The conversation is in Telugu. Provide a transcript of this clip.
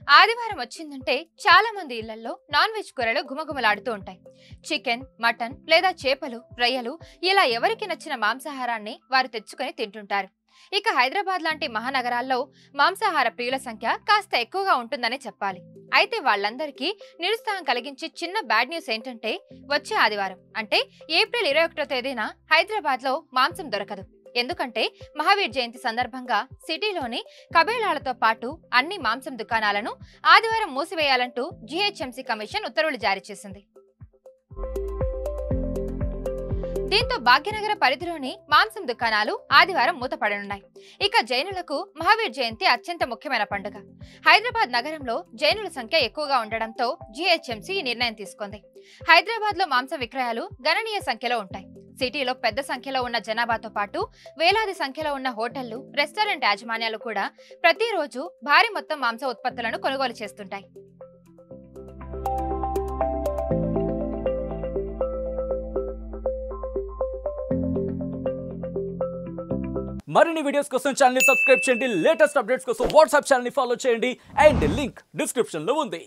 ఆదివారం వచ్చిందంటే చాలా మంది ఇళ్లలో నాన్ వెజ్ కూరలు గుమగుమలాడుతూ ఉంటాయి చికెన్ మటన్ లేదా చేపలు రొయ్యలు ఇలా ఎవరికి నచ్చిన మాంసాహారాన్ని వారు తెచ్చుకొని తింటుంటారు ఇక హైదరాబాద్ లాంటి మహానగరాల్లో మాంసాహార ప్రియుల సంఖ్య కాస్త ఎక్కువగా ఉంటుందనే చెప్పాలి అయితే వాళ్ళందరికీ నిరుత్సాహం కలిగించే చిన్న బ్యాడ్ న్యూస్ ఏంటంటే వచ్చే ఆదివారం అంటే ఏప్రిల్ ఇరవై ఒకటో తేదీన హైదరాబాద్ లో మాంసం దొరకదు ఎందుకంటే మహావీర్ జయంతి సందర్భంగా సిటీలోని కబేళాలతో పాటు అన్ని మాంసం దుకాణాలను ఆదివారం మూసివేయాలంటూ జీహెచ్ఎంసీ కమిషన్ ఉత్తర్వులు జారీ చేసింది దీంతో భాగ్యనగర పరిధిలోని మాంసం దుకాణాలు ఆదివారం మూతపడనున్నాయి ఇక జైనులకు మహావీర్ జయంతి అత్యంత ముఖ్యమైన పండుగ హైదరాబాద్ నగరంలో జైనుల సంఖ్య ఎక్కువగా ఉండడంతో జీహెచ్ఎంసీ ఈ నిర్ణయం తీసుకుంది హైదరాబాద్ లో మాంసం విక్రయాలు గణనీయ సంఖ్యలో ఉంటాయి సిటీలో పెద్ద సంఖ్యలో ఉన్న జనాభాతో పాటు వేలాది సంఖ్యలో ఉన్న హోటళ్లు రెస్టారెంట్ యాజమాన్యాలు కూడా ప్రతిరోజు భారీ మొత్తం మాంస ఉత్పత్తులను కొనుగోలు చేస్తుంటాయి మరిన్ని వీడియోస్ కోసం ఛానల్ సబ్స్క్రైబ్ చేయండి లేటెస్ట్ అప్డేట్స్ కోసం వాట్సాప్ ఛానల్ ఫాలో చేయండి అండ్ లింక్ డిస్క్రిప్షన్ లో ఉంది